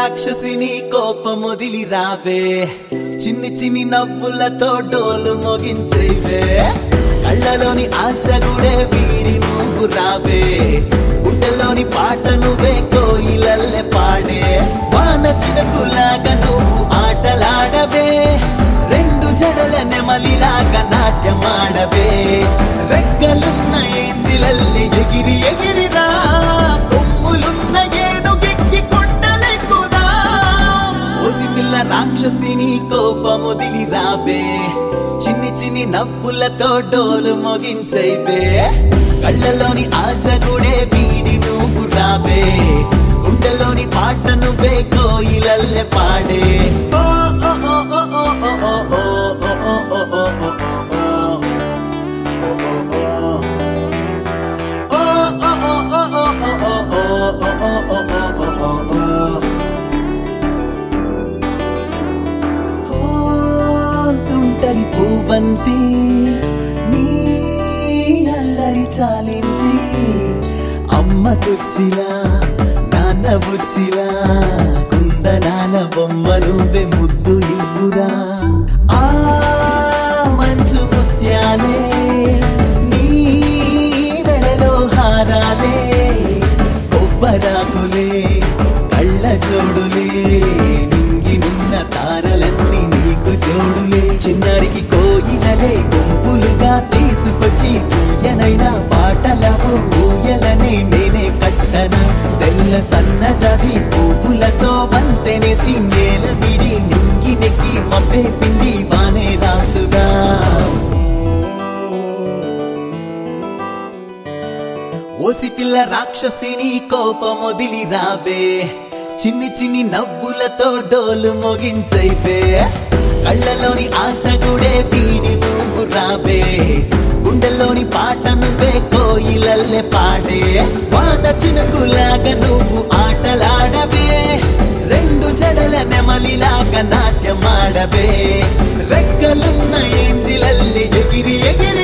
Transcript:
రాక్షసిని కోపమొదిలి రావే చిన్ని చిన్ని నవ్వులతో డోలు మోగించేవే కళ్ళలోని ఆశ గుడే వీడి నువ్వు రావే గుండెలోని పాట నువ్వే కోయిలల్లె పాడే వాన చినుకులాగా నువ్వు ఆటలాడవే రెండు జడల నెమలిలాగా నాట్యమాడవే రెక్కలున్న ఏంజిలల్లి ఎగిరి ఎగిరిరా కొమ్ములున్న ఏనుగెక్కి కొండలెక్కుదా ఓసి పిల్ల రాక్షసిని కోపముదిలి రాబే చిన్ని చిన్ని నవ్వులతో డోలు మోగించైపే కళ్ళలోని ఆశ గుడే వీడి నువ్వు రాబే గుండెలోని పాట నువ్వే కోయిలల్లె పాడే ఓ ఓ ఓ ఓ ఓ ఓ ఓ ఓ ఓ ఓ ఓ ఓ ఓ తుంటరి పూబంతి నీ అల్లరి చాలించి అమ్మ కుచ్చిలా నాన్న బుచ్చిలా కుందనాల బొమ్మ నువ్వే ముద్దు ఇవ్వురా ఆ మంచు ముత్యాలే నీ మెడలో హారాలే కొబ్బరాకులే కళ్ళ జోడులే నింగి నిన్న తారలన్నీ నీకు జోడులే చిన్నారికి కోయిలలే గుంపులుగా తీసుకొచ్చి తీయనైనా పాటలకు ఊయలనే నేనే కట్టనా తెల్ల సన్నజాజి పువ్వులతో వంతెనేసి నేల విడి నింగి నెక్కి మబ్బే పిండి వానే రాచుదా ఓసి పిల్ల రాక్షసిని కోపమొదిలి రాబే చిన్ని చిన్ని నవ్వులతో డోలు మోగించైపే కళ్ళలోని ఆశ గుడే పీడి నువ్వు రాబే గుండెల్లోని పాట నువ్వే కోయిలల్లె పాడే వాన చినుకులాగా నువ్వు ఆటలాడవే రెండు జడల నెమలిలాగా నాట్యమాడవే రెక్కలున్న ఏంజిలల్లి ఎగిరి ఎగిరి